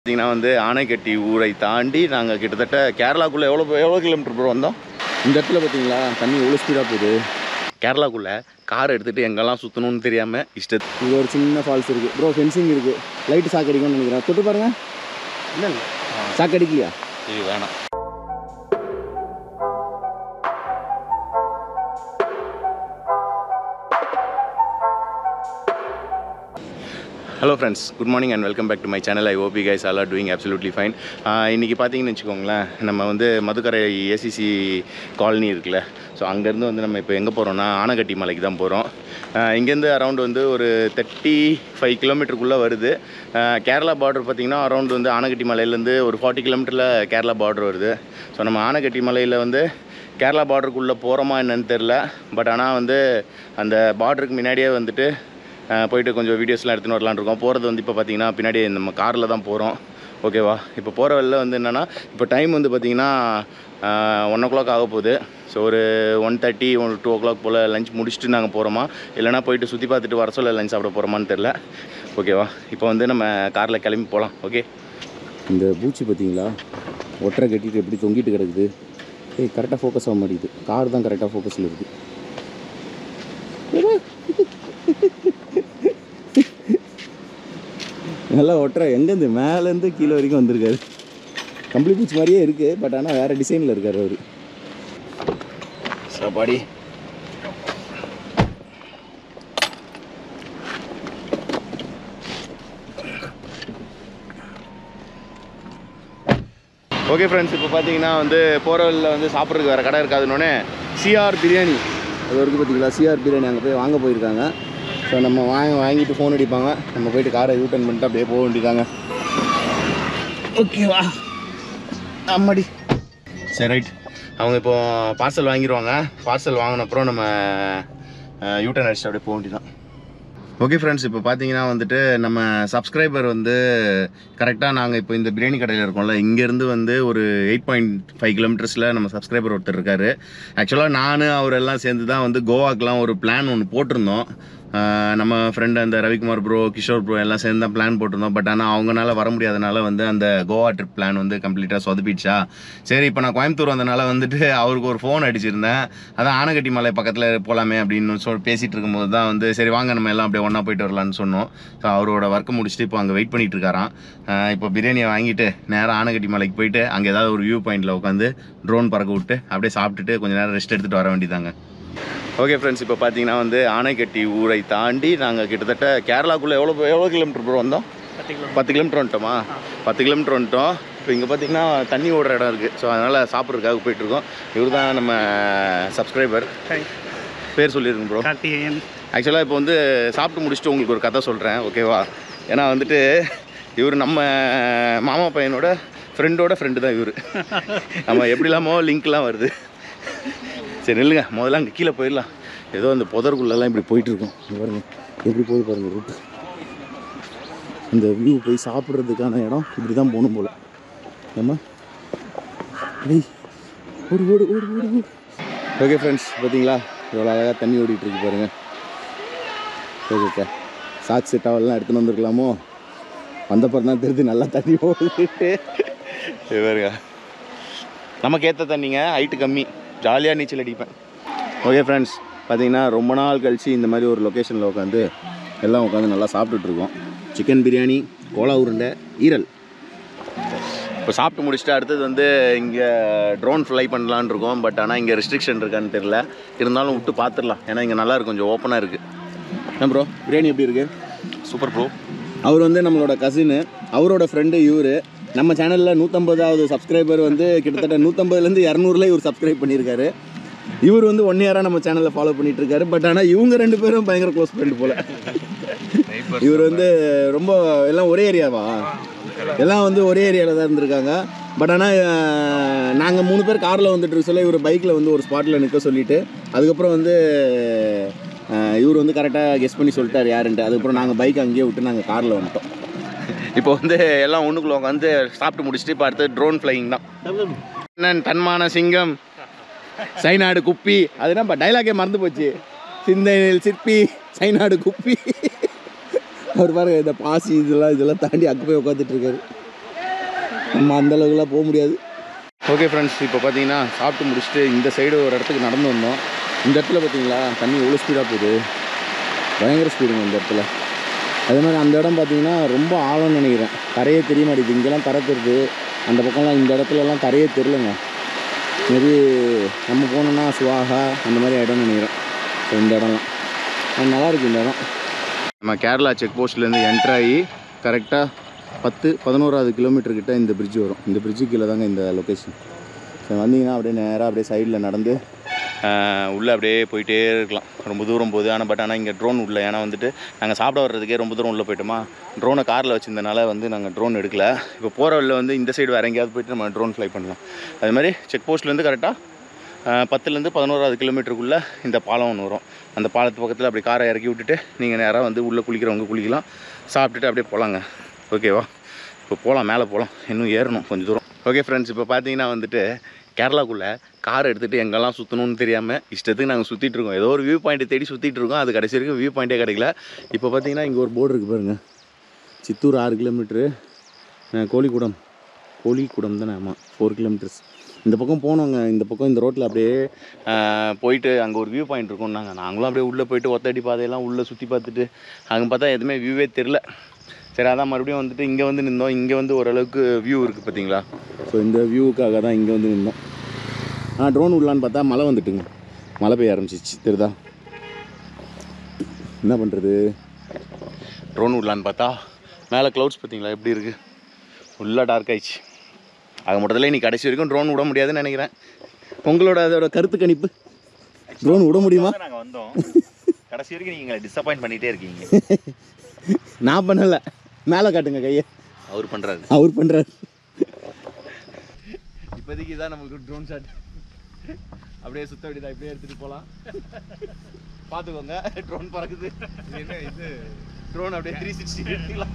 பார்த்தீங்கன்னா வந்து ஆனைக்கட்டி ஊரை தாண்டி நாங்கள் கிட்டத்தட்ட கேரளாக்குள்ளே எவ்வளோ எவ்வளோ கிலோமீட்டர் ப்ரோ வந்தோம் இந்த இடத்துல பார்த்தீங்களா தண்ணி எவ்வளோ ஸ்பீடாக போகுது கேரளாக்குள்ளே கார் எடுத்துகிட்டு எங்கெல்லாம் சுற்றணும்னு தெரியாமல் இஷ்டத்து இது ஒரு சின்ன ஃபால்ஸ் இருக்குது ப்ரோ ஃபென்சிங் இருக்குது லைட்டு சாக்கடிக்கும்னு நினைக்கிறேன் தொட்டு பாருங்க இல்லை இல்லை சாக்கடிக்கலையா இது வேணாம் hello friends good morning and welcome back to my channel I hope guys all are doing absolutely fine இன்றைக்கி பார்த்தீங்கன்னு வச்சுக்கோங்களேன் நம்ம வந்து மதுக்கரை ஏசிசி காலனி இருக்குல்ல ஸோ அங்கேருந்து வந்து நம்ம இப்போ எங்கே போகிறோம்னா ஆனகட்டி மலைக்கு தான் போகிறோம் இங்கேருந்து அரௌண்ட் வந்து ஒரு தேர்ட்டி ஃபைவ் கிலோமீட்டருக்குள்ளே வருது ஆஹ் கேரளா பார்டர் பார்த்திங்கன்னா அரௌண்ட் வந்து ஆனகட்டி மலையிலேருந்து ஒரு ஃபார்ட்டி கிலோமீட்டரில் கேரளா பார்டர் வருது ஸோ நம்ம ஆனகட்டி மலையில் வந்து கேரளா பார்டருக்குள்ளே போகிறோமா என்னன்னு தெரில பட் ஆனால் வந்து அந்த பார்டருக்கு முன்னாடியே வந்துட்டு அஹ் போயிட்டு கொஞ்சம் வீடியோஸ்லாம் எடுத்துன்னு வரலான்னு இருக்கோம் போகிறது வந்து இப்போ பார்த்தீங்கன்னா பின்னாடி நம்ம காரில் தான் போகிறோம் ஓகேவா இப்போ போகிற வழியில் வந்து என்னென்னா இப்போ டைம் வந்து பார்த்தீங்கன்னா ஒன் ஓ கிளாக் ஆக போகுது ஸோ ஒரு one thirty one two o'clock போல் லஞ்ச் முடிச்சுட்டு நாங்கள் போகிறோமா இல்லைனா போயிட்டு சுற்றி பார்த்துட்டு வர சொல்ல லஞ்ச் சாப்பிட போகிறோமான்னு தெரில ஓகேவா இப்போ வந்து நம்ம காரில் கிளம்பி போகலாம் ஓகே இந்த பூச்சி பார்த்தீங்களா ஒட்டரை கட்டிட்டு எப்படி தொங்கிட்டு கிடக்குது ஏய் கரெக்டாக ஃபோக்கஸ் ஆக மாட்டேங்குது கார் தான் கரெக்டாக ஃபோக்கஸில் இருக்குது நல்லா ஒட்டுற எங்கேருந்து மேலேருந்து கீழே வரைக்கும் வந்திருக்காரு கம்பளி பூச்சி மாதிரியே இருக்குது பட் ஆனால் வேறு டிசைனில் இருக்கார் அவர் சாப்பாடி ஓகே ஃப்ரெண்ட்ஸ் இப்போ பார்த்தீங்கன்னா வந்து போகிற வழியில் வந்து சாப்பிட்றதுக்கு வேறு கடை இருக்காதுன்னொன்னே சிஆர் பிரியாணி அது வரைக்கும் பார்த்தீங்களா சிஆர் பிரியாணி அங்கே போய் வாங்க போயிருக்காங்க ஸோ நம்ம வாங்கி வாங்கிட்டு ஃபோன் அடிப்பாங்க நம்ம போயிட்டு காரை யூட்டன் பண்ணிட்டு அப்படியே போக வேண்டியதாங்க ஓகேவா அம்மாடி சரி ரைட் அவங்க இப்போ பார்சல் வாங்கிடுவாங்க பார்சல் வாங்கின அப்புறம் நம்ம யூட்டன் அடிச்சுட்டு அப்படியே போக வேண்டியதான் ஓகே ஃப்ரெண்ட்ஸ் இப்போ பார்த்தீங்கன்னா வந்துட்டு நம்ம சப்ஸ்கிரைபர் வந்து கரெக்டாக நாங்கள் இப்போ இந்த பிரியாணி கடையில் இருக்கோம்ல இங்கேருந்து வந்து ஒரு எயிட் பாயிண்ட் ஃபைவ் கிலோமீட்டர்ஸில் நம்ம சப்ஸ்கிரைபர் ஒருத்தர் இருக்கார் ஆக்சுவலாக நான் அவர் எல்லாம் சேர்ந்து தான் வந்து கோவாக்கெலாம் ஒரு பிளான் ஒன்று போட்டிருந்தோம் ஆஹ் நம்ம ஃப்ரெண்டு அந்த ரவிக்குமார் ப்ரோ கிஷோர் ப்ரோ எல்லாம் சேர்ந்து தான் பிளான் போட்டிருந்தோம் பட் ஆனால் அவங்கனால வர முடியாதனால வந்து அந்த கோவா ட்ரிப் பிளான் வந்து கம்ப்ளீட்டாக சொதப்பிடுச்சா சரி இப்போ நான் கோயம்புத்தூர் வந்தனால வந்துட்டு அவருக்கு ஒரு ஃபோன் அடிச்சிருந்தேன் அதான் ஆனகட்டி மலை பக்கத்தில் போகலாமே அப்படின்னு சொல் பேசிகிட்டு இருக்கும்போது தான் வந்து சரி வாங்க நம்ம எல்லாம் அப்படியே ஒன்றா போயிட்டு வரலான்னு சொன்னோம் ஸோ அவரோட ஒர்க்கை முடிச்சுட்டு இப்போ அங்கே வெயிட் பண்ணிட்டு இருக்காராம் ஆஹ் இப்போ பிரியாணியை வாங்கிட்டு நேராக ஆனகட்டி மலைக்கு போயிட்டு அங்கே ஏதாவது ஒரு வியூ பாயிண்டில் உட்காந்து ட்ரோன் பறக்க விட்டு அப்படியே சாப்பிட்டுட்டு கொஞ்ச நேரம் ரெஸ்ட் எடுத்துகிட்டு வர வேண்டியதாங்க ஓகே ஃப்ரெண்ட்ஸ் இப்போ பார்த்தீங்கன்னா வந்து ஆனைக்கட்டி ஊரை தாண்டி நாங்கள் கிட்டத்தட்ட கேரளாக்குள்ளே எவ்வளோ எவ்வளோ கிலோமீட்டர் ப்ரோ வந்தோம் பத்து கிலோமீட்டர் வந்துட்டோமா பத்து கிலோமீட்டர் வந்துட்டோம் இப்போ இங்கே பார்த்தீங்கன்னா தண்ணி ஓடுற இடம் இருக்குது ஸோ அதனால் சாப்பிட்றதுக்காக போயிட்டுருக்கோம் இவர் தான் நம்ம சப்ஸ்கிரைபர் பேர் சொல்லியிருங்க ப்ரோ கார்த்திகேயன் ஆக்சுவலாக இப்போ வந்து சாப்பிட்டு முடிச்சுட்டு உங்களுக்கு ஒரு கதை சொல்கிறேன் ஓகேவா ஏன்னா வந்துட்டு இவர் நம்ம மாமா பையனோட ஃப்ரெண்டோட ஃப்ரெண்டு தான் இவர் நம்ம எப்படிலாமோ லிங்க்லாம் வருது சரி நில்லுங்க முதல்ல அங்கே கீழே போயிடலாம் ஏதோ அந்த புதருக்குள்ளெல்லாம் இப்படி போயிட்டு இருக்கோம் இங்க பாருங்க எப்படி போகுது பாருங்க ரூட் இந்த வியூ போய் சாப்பிட்றதுக்கான இடம் இப்படி தான் போகணும் போல ஏம்மா டேய் ஓடு ஓடு ஓடு ஓடு ஓடு ஓகே ஃப்ரெண்ட்ஸ் பார்த்தீங்களா இவ்வளோ அழகாக தண்ணி ஓடிட்டு இருக்கு பாருங்க ஓகே சாக்ஸ் டவல்லாம் எடுத்துன்னு வந்திருக்கலாமோ வந்தப்பறம் தான் தெரிஞ்சு நல்லா தண்ணி ஓடிட்டு இது பாருங்க நமக்கு ஏற்ற தண்ணிங்க ஹைட்டு கம்மி ஜாலியாக நீச்சல் அடிப்பேன் ஓகே ஃப்ரெண்ட்ஸ் பார்த்தீங்கன்னா ரொம்ப நாள் கழிச்சு இந்த மாதிரி ஒரு லொக்கேஷனில் உட்காந்து எல்லாம் உட்காந்து நல்லா சாப்பிட்டுட்டு இருக்கோம் சிக்கன் பிரியாணி கோலா உருண்டை ஈரல் இப்போ சாப்பிட்டு முடிச்சுட்டு அடுத்தது வந்து இங்கே ட்ரோன் ஃப்ளை பண்ணலான்னு இருக்கோம் பட் ஆனால் இங்கே ரெஸ்ட்ரிக்ஷன் இருக்கான்னு தெரில இருந்தாலும் விட்டு பார்த்துடலாம் ஏன்னா இங்கே நல்லா இருக்கு கொஞ்சம் ஓப்பனாக இருக்குது என்ன ப்ரோ பிரியாணி எப்படி இருக்கு சூப்பர் ப்ரோ அவர் வந்து நம்மளோட கசினு அவரோட ஃப்ரெண்டு இவர் நம்ம சேனலில் நூற்றம்பதாவது சப்ஸ்கிரைபர் வந்து கிட்டத்தட்ட நூற்றம்பதுலேருந்து இரநூறுல இவர் சப்ஸ்கிரைப் பண்ணியிருக்காரு இவர் வந்து ஒன் இயராக நம்ம சேனலில் ஃபாலோ பண்ணிட்டு இருக்காரு பட் ஆனால் இவங்க ரெண்டு பேரும் பயங்கர க்ளோஸ் ஃப்ரெண்டு போல இவர் வந்து ரொம்ப எல்லாம் ஒரே ஏரியாவா எல்லாம் வந்து ஒரே ஏரியாவில் தான் இருந்திருக்காங்க பட் ஆனால் நாங்கள் மூணு பேர் காரில் வந்துட்டு இருக்க சொல்ல இவர் பைக்கில் வந்து ஒரு ஸ்பாட்டில் நிற்க சொல்லிட்டு அதுக்கப்புறம் வந்து அஹ், இவர் வந்து கரெக்டாக கெஸ் பண்ணி சொல்லிட்டார் யாருன்ட்டு அதுக்கப்புறம் நாங்கள் பைக் அங்கேயே விட்டு நாங்கள் காரில் வந்துட்டோம் இப்போ வந்து எல்லாம் ஒன்றுக்குள்ள உட்காந்து சாப்பிட்டு முடிச்சுட்டு இப்போ அடுத்து ட்ரோன் ஃப்ளையிங் தான் அண்ணன் தன்மான சிங்கம் சைனாடு குப்பி அது என்னப்பா டைலாகே மறந்து போச்சு சிந்தையில் சிற்பி சைனாடு குப்பி அவர் பாருங்க இந்த பாசி இதெல்லாம் இதெல்லாம் தாண்டி அங்கே போய் உட்காந்துட்டு இருக்காரு நம்ம அந்த அளவுக்குலாம் போக முடியாது ஓகே ஃப்ரெண்ட்ஸ் இப்போ பார்த்தீங்கன்னா சாப்பிட்டு முடிச்சுட்டு இந்த சைடு ஒரு இடத்துக்கு நடந்து வந்தோம் இந்த இடத்துல பார்த்தீங்களா தண்ணி எவ்வளோ ஸ்பீடாக போகுது பயங்கர ஸ்பீடுங்க இந்த இடத்துல அதே மாதிரி அந்த இடம் பார்த்தீங்கன்னா ரொம்ப ஆழம்னு நினைக்கிறேன் கரையே தெரிய மாட்டேங்குது இங்கெல்லாம் கரை தெரியுது அந்த பக்கம்லாம் இந்த இடத்துலலாம் கரையே தெரிலங்க மேபி நம்ம போனோம்னா சுவாகா அந்த மாதிரி இடம்னு நினைக்கிறேன் ஸோ இந்த இடம்லாம் ஆனா நல்லா இருக்கு இந்த இடம் நம்ம கேரளா செக் போஸ்ட்லேருந்து என்ட்ரு ஆகி கரெக்டாக பத்து பதினோராவது கிலோமீட்டர் கிட்ட இந்த பிரிட்ஜ் வரும் இந்த பிரிட்ஜு கீழே தாங்க இந்த லொக்கேஷன் ஸோ வந்தீங்கன்னா அப்படியே நேராக அப்படியே சைடில் நடந்து உள்ளே அப்படியே போயிட்டே இருக்கலாம் ரொம்ப தூரம் போகுது ஆனால் பட் ஆனால் இங்கே ட்ரோன் உள்ள ஏன்னா வந்துட்டு நாங்கள் சாப்பிட வர்றதுக்கே ரொம்ப தூரம் உள்ளே போயிட்டோமா ட்ரோனை காரில் வச்சிருந்தனால வந்து நாங்கள் ட்ரோன் எடுக்கல இப்போ போகிற வழியில் வந்து இந்த சைடு வேறு எங்கேயாவது போயிட்டு நம்ம ட்ரோன் ஃப்ளை பண்ணலாம் அது மாதிரி செக் போஸ்ட்லேருந்து கரெக்டாக பத்துலேருந்து பதினோராவது கிலோமீட்டருக்குள்ளே இந்த பாலம் ஒன்று வரும் அந்த பாலத்து பக்கத்தில் அப்படி காரை இறக்கி விட்டுட்டு நீங்கள் நேராக வந்து உள்ளே குளிக்கிறவங்க குளிக்கலாம் சாப்பிட்டுட்டு அப்படியே போகலாங்க ஓகேவா இப்போ போகலாம் மேலே போகலாம் இன்னும் ஏறணும் கொஞ்சம் தூரம் ஓகே ஃப்ரெண்ட்ஸ் இப்போ பார்த்தீங்கன்னா வந்துட்டு கேரளாக்குள்ளே கார் எடுத்துகிட்டு எங்கெல்லாம் சுற்றணும்னு தெரியாமல் இஷ்டத்துக்கு நாங்கள் சுற்றிட்டு இருக்கோம் ஏதோ ஒரு வியூ பாயிண்ட்டை தேடி சுற்றிட்டு இருக்கோம் அது கடைசி வரைக்கும் வியூ பாயிண்ட்டே கிடைக்கல இப்போ பார்த்தீங்கன்னா இங்கே ஒரு போர்டு இருக்குது பாருங்கள் சித்தூர் ஆறு கிலோமீட்ரு கோழிக்கூடம் கோழிக்கூடம் தானே ஆமாம் ஃபோர் கிலோமீட்டர்ஸ் இந்த பக்கம் போனோங்க இந்த பக்கம் இந்த ரோட்டில் அப்படியே ஆஹ், போயிட்டு அங்கே ஒரு வியூ பாயிண்ட் இருக்கும்னாங்க நாங்களும் அப்படியே உள்ளே போயிட்டு ஒத்தடி பாதையெல்லாம் உள்ளே சுற்றி பார்த்துட்டு அங்கே பார்த்தா எதுவுமே வியூவே தெரில சரி அதான் மறுபடியும் வந்துட்டு இங்கே வந்து நின்றோம் இங்கே வந்து ஓரளவுக்கு வியூ இருக்குது பார்த்தீங்களா ஸோ இந்த வியூவுக்காக தான் இங்கே வந்து நின்றோம் ஆ ட்ரோன் விடலான்னு பார்த்தா மழை வந்துட்டுங்க மழை பெய்ய ஆரம்பிச்சிச்சு தெரியுதா என்ன பண்ணுறது ட்ரோன் விடலான்னு பார்த்தா மேலே க்ளவுட்ஸ் பார்த்தீங்களா எப்படி இருக்குது ஃபுல்லாக டார்க் ஆயிடுச்சு ஆக மொத்தத்தில் இன்னைக்கு கடைசி வரைக்கும் ட்ரோன் விட முடியாதுன்னு நினைக்கிறேன் உங்களோட அதோட கருத்து கணிப்பு ட்ரோன் விட முடியுமா நாங்க வந்தோம் கடைசி வரைக்கும் நீங்க டிசப்பாயிண்ட் பண்ணிட்டே இருக்கீங்க நான் பண்ணலை மேலே காட்டுங்க கையை அவர் பண்ணுறாரு அவர் பண்ணுறாரு இப்போதைக்கு தான் நமக்கு ட்ரோன் ஷாட் அப்படியே சுத்த வேண்டியதா இப்படியே எடுத்துகிட்டு போகலாம் பார்த்துக்கோங்க ட்ரோன் பறக்குது என்ன இது ட்ரோன் அப்படியே த்ரீ சிக்ஸ்டி எடுத்துக்கலாம்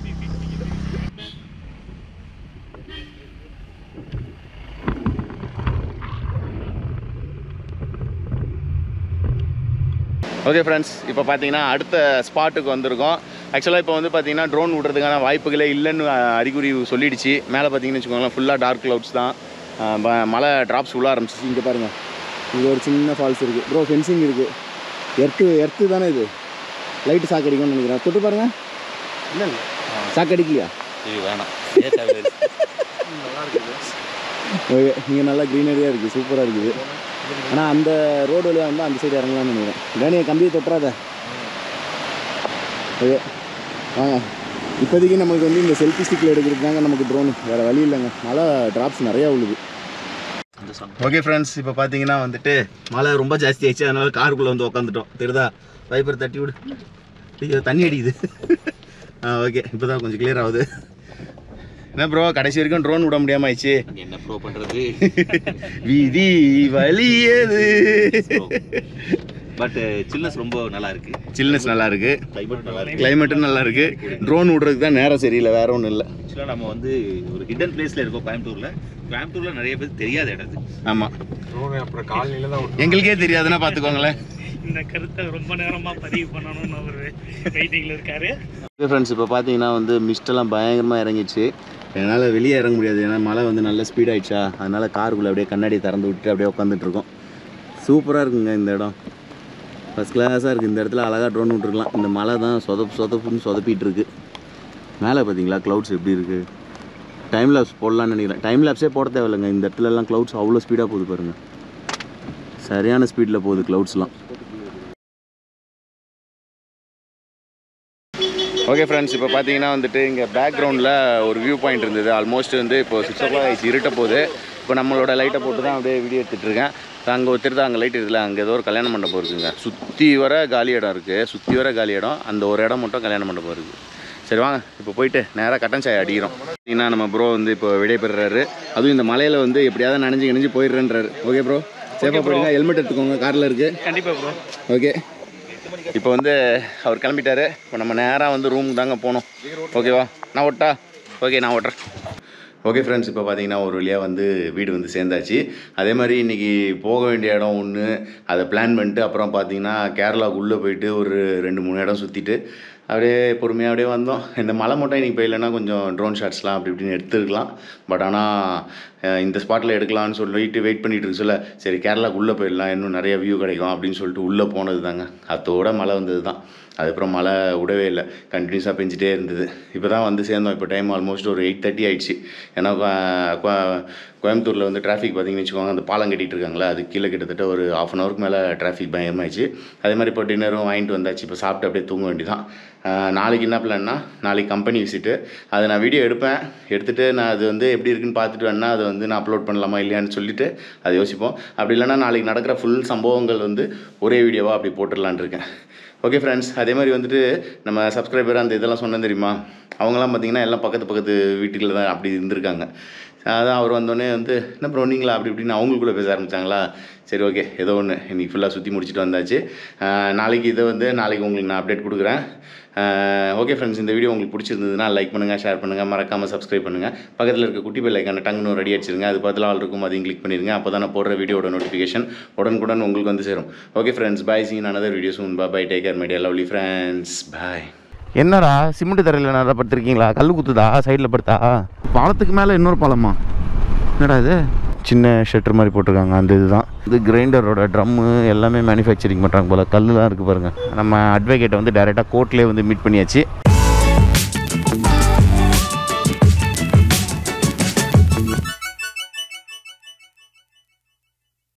ஓகே ஃப்ரெண்ட்ஸ் இப்போ பார்த்தீங்கன்னா அடுத்த ஸ்பாட்டுக்கு வந்திருக்கோம் ஆக்சுவலாக இப்போ வந்து பார்த்தீங்கன்னா ட்ரோன் விடுறதுக்கான வாய்ப்புகளே இல்லைன்னு அஹ், அறிகுறி சொல்லிடுச்சு மேலே பார்த்தீங்கன்னு வச்சுக்கோங்களேன் ஃபுல்லாக டார்க் க்ளவுட்ஸ் தான் அஹ், ப- மழை ட்ராப்ஸ் உள்ள ஆரம்பிச்சிச்சு இங்கே பாருங்கள் இங்கே ஒரு சின்ன ஃபால்ஸ் இருக்குது ப்ரோ ஃபென்சிங் இருக்குது எர்த்து எர்த்து தானே இது லைட்டு சாக்கு அடிக்கும்னு நினைக்கிறேன் தொட்டு பாருங்கள் இல்லை இல்லை சாக்கு அடிக்கலையா இது வேணாம் ஓகே இங்கே நல்லா க்ரீனரியாக இருக்குது சூப்பராக இருக்குது ஆனால் அந்த ரோடு வழியாக வந்து அந்த சைடு இறங்கலாம்னு நினைக்கிறேன் டேனியை கம்பியை தொட்டுறாத ஓகே வாங்க இப்போதைக்கு நமக்கு வந்து இந்த செல்ஃபி ஸ்டிக்கில் எடுக்கிறது தாங்க நமக்கு ட்ரோனு வேறு வழி இல்லைங்க மழை ட்ராப்ஸ் நிறையா விழுது ஓகே ஃப்ரெண்ட்ஸ் இப்போ பார்த்தீங்கன்னா வந்துட்டு மழை ரொம்ப ஜாஸ்தி ஆயிடுச்சு அதனால காருக்குள்ளே வந்து உட்காந்துட்டோம் தெரியுதா வைப்பர் தட்டி விடு ஐயோ தண்ணி அடிக்குது ஆ ஓகே இப்போ தான் கொஞ்சம் clear ஆகுது என்ன ப்ரோ கடைசி வரைக்கும் ட்ரோன் விட முடியாம ஆயிடுச்சு என்ன ப்ரோ பண்றது விதி வலியது பட் சில்னஸ் ரொம்ப நல்லா இருக்கு சில்னஸ் நல்லா இருக்கு கிளைமேட் நல்லா இருக்கு கிளைமேட்டும் நல்லா இருக்கு ட்ரோன் விடுறதுக்கு தான் நேரம் சரியில்லை வேற ஒன்றும் இல்லை ஆக்சுவலாக நம்ம வந்து ஒரு ஹிடன் பிளேஸ்ல இருக்கோம் கோயம்புத்தூர்ல கோயம்புத்தூர்ல நிறைய பேர் தெரியாத இடம் இது ஆமாம் அப்புறம் காலனில தான் எங்களுக்கே தெரியாதுன்னா பார்த்துக்கோங்களேன் இந்த கருத்தை ரொம்ப நேரமா பதிவு பண்ணணும்னு அவர் வெயிட்டிங்ல இருக்காரு ஓகே ஃப்ரெண்ட்ஸ் இப்போ பார்த்தீங்கன்னா வந்து மிஸ்டெல்லாம் பயங்கரமாக இறங்கிச்சு என்னால் வெளியே இறங்க முடியாது ஏன்னா மழை வந்து நல்ல ஸ்பீட் ஆயிடுச்சா அதனால் காருக்குள்ளே அப்படியே கண்ணாடி திறந்து விட்டுட்டு அப்படியே உட்காந்துட்டு இருக்கோம் சூப்பராக இருக்குங்க இந்த இடம் ஃபஸ்ட் கிளாஸாக இருக்குது இந்த இடத்துல அழகாக ட்ரோன் விட்டுருக்கலாம் இந்த மழை தான் சொதப்பு சொதப்புன்னு சொதப்பிட்டு இருக்கு மேலே பார்த்தீங்களா க்ளவுட்ஸ் எப்படி இருக்குது டைம் லேப்ஸ் போடலாம்னு நினைக்கிறேன் டைம் லேப்ஸே போட தேவையில்லைங்க இந்த இடத்துல எல்லாம் க்ளவுட்ஸ் அவ்வளோ ஸ்பீடாக போகுது பாருங்கள் சரியான ஸ்பீடில் போகுது க்ளவுட்ஸ்லாம் ஓகே ஃப்ரெண்ட்ஸ் இப்போ பார்த்தீங்கன்னா வந்துட்டு இங்கே பேக்ரவுண்டில் ஒரு வியூ பாயிண்ட் இருந்தது ஆல்மோஸ்ட் வந்து இப்போ சிக்ஸ் ஓ கிளாக் ஆயிடுச்சு இருட்ட போகுது இப்போ நம்மளோட லைட்டை போட்டு தான் அப்படியே வீடியோ எடுத்துகிட்டு இருக்கேன் அங்கே ஒருத்தர் தான் அங்கே லைட் இருக்குல்ல அங்கே ஏதோ ஒரு கல்யாண மண்டபம் இருக்குங்க சுற்றி வர காலி இடம் இருக்குது சுற்றி வர காலி இடம் அந்த ஒரு இடம் மட்டும் கல்யாண மண்டபம் இருக்குது சரி வாங்க இப்போ போயிட்டு நேராக கட்டன் சாய் அடிக்கிறோம் பார்த்தீங்கன்னா நம்ம ப்ரோ வந்து இப்போ விடைபெறுறாரு அதுவும் இந்த மலையில் வந்து எப்படியாவது நனைஞ்சு நனைஞ்சு போயிடுறேன்றாரு ஓகே ப்ரோ சேஃபாக போயிடுங்க ஹெல்மெட் எடுத்துக்கோங்க காரில் இருக்குது கண்டிப்பா ப்ரோ ஓகே இப்போ வந்து அவர் கிளம்பிட்டாரு இப்போ நம்ம நேராக வந்து ரூமுக்கு தாங்க போகணும் ஓகேவா நான் ஓட்டா ஓகே நான் ஓட்டுறேன் ஓகே ஃப்ரெண்ட்ஸ் இப்போ பார்த்தீங்கன்னா ஒரு வழியாக வந்து வீடு வந்து சேர்ந்தாச்சு அதே மாதிரி இன்றைக்கி போக வேண்டிய இடம் ஒன்று அதை பிளான் பண்ணிட்டு அப்புறம் பார்த்தீங்கன்னா கேரளாவுக்கு உள்ளே போயிட்டு ஒரு ரெண்டு மூணு இடம் சுற்றிட்டு அப்படியே பொறுமையாக அப்படியே வந்தோம் இந்த மலை மட்டும் இன்றைக்கி போயிடலன்னா கொஞ்சம் ட்ரோன் ஷாட்ஸ்லாம் அப்படி இப்படின்னு எடுத்துருக்கலாம் பட் ஆனால் இந்த ஸ்பாட்டில் எடுக்கலாம்னு சொல்லிட்டு வெயிட் பண்ணிட்டு இருக்கு சொல்ல சரி கேரளாக்கு உள்ளே போயிடலாம் இன்னும் நிறைய வியூ கிடைக்கும் அப்படின்னு சொல்லிட்டு உள்ளே போனது தாங்க அதோட மழை வந்தது தான் அதுக்கப்புறம் மழை விடவே இல்லை கண்டினியூஸாக பெஞ்சிட்டே இருந்தது இப்போ தான் வந்து சேர்ந்தோம் இப்போ டைம் ஆல்மோஸ்ட் ஒரு எயிட் தேர்ட்டி ஆயிடுச்சு ஏன்னா கோ- கோ- கோயம்புத்தூரில் வந்து டிராஃபிக் பார்த்தீங்கன்னு வச்சுக்கோங்க அந்த பாலம் கட்டிட்டு இருக்காங்களா அது கீழே கிட்டத்தட்ட ஒரு ஆஃப் அன் ஹவருக்கு மேலே டிராஃபிக் பயங்கரமாயிடுச்சு அதே மாதிரி இப்போ டின்னரும் வாங்கிட்டு வந்தாச்சு இப்போ சாப்பிட்டு அப்படியே தூங்க வேண்டியதான் ஆஹ் நாளைக்கு என்ன பிளான்னா நாளைக்கு கம்பெனி விசிட்டு அதை நான் வீடியோ எடுப்பேன் எடுத்துகிட்டு நான் அது வந்து எப்படி இருக்குன்னு பார்த்துட்டு வேணா அதை வந்து நான் அப்லோட் பண்ணலாமா இல்லையான்னு சொல்லிட்டு அதை யோசிப்போம் அப்படி இல்லைன்னா நாளைக்கு நடக்கிற ஃபுல் சம்பவங்கள் வந்து ஒரே வீடியோவாக அப்படி போட்டுடலான்னு இருக்கேன் ஓகே ஃப்ரெண்ட்ஸ் அதே மாதிரி வந்துட்டு நம்ம சப்ஸ்கிரைபர் அந்த இதெல்லாம் சொன்னேன் தெரியுமா அவங்களாம் பார்த்தீங்கன்னா எல்லாம் பக்கத்து பக்கத்து வீட்டுகளில் தான் அப்படி இருந்திருக்காங்க அதான் அவர் வந்தோடனே வந்து என்ன ப்ரோ நீங்களா அப்படி இப்படின்னு அவங்களுக்குள்ள பேச ஆரம்பிச்சாங்களா சரி ஓகே ஏதோ ஒன்று இன்னைக்கு ஃபுல்லாக சுற்றி முடிச்சுட்டு வந்தாச்சு ஆஹ் நாளைக்கு இதை வந்து நாளைக்கு உங்களுக்கு நான் அப்டேட் கொடுக்குறேன் ஓகே ஃப்ரெண்ட்ஸ் இந்த வீடியோ உங்களுக்கு பிடிச்சிருந்ததுன்னா லைக் பண்ணுங்கள் ஷேர் பண்ணுங்கள் மறக்காமல் சப்ஸ்கிரைப் பண்ணுங்கள் பக்கத்தில் இருக்க குட்டி பெல் ஐக்கான டங்குன்னு ரெடி அடிச்சிருங்க அது பக்கத்தில் ஆள் இருக்கும் அதையும் கிளிக் பண்ணிடுங்க அப்போ தான் நான் போடுற வீடியோட நோட்டிஃபிகேஷன் உடனுக்குடன் உங்களுக்கு வந்து சேரும் okay friends bye seen another வீடியோ soon bye bye take care my dear lovely friends bye என்னடா சிமெண்ட் தரையில் நல்லா படுத்துருக்கீங்களா கல் குத்துதா சைடில் படுத்தா பாலத்துக்கு மேலே இன்னொரு பாலமா என்னடா இது சின்ன ஷட்டர் மாதிரி போட்டிருக்காங்க அந்த இதுதான் இது கிரைண்டரோட ட்ரம்மு எல்லாமே மேனுஃபேக்சரிங் பண்ணுறாங்க போல் கல்லுலாம் இருக்குது பாருங்கள் நம்ம அட்வொகேட்டை வந்து டேரெக்டாக கோர்ட்லேயே வந்து மீட் பண்ணியாச்சு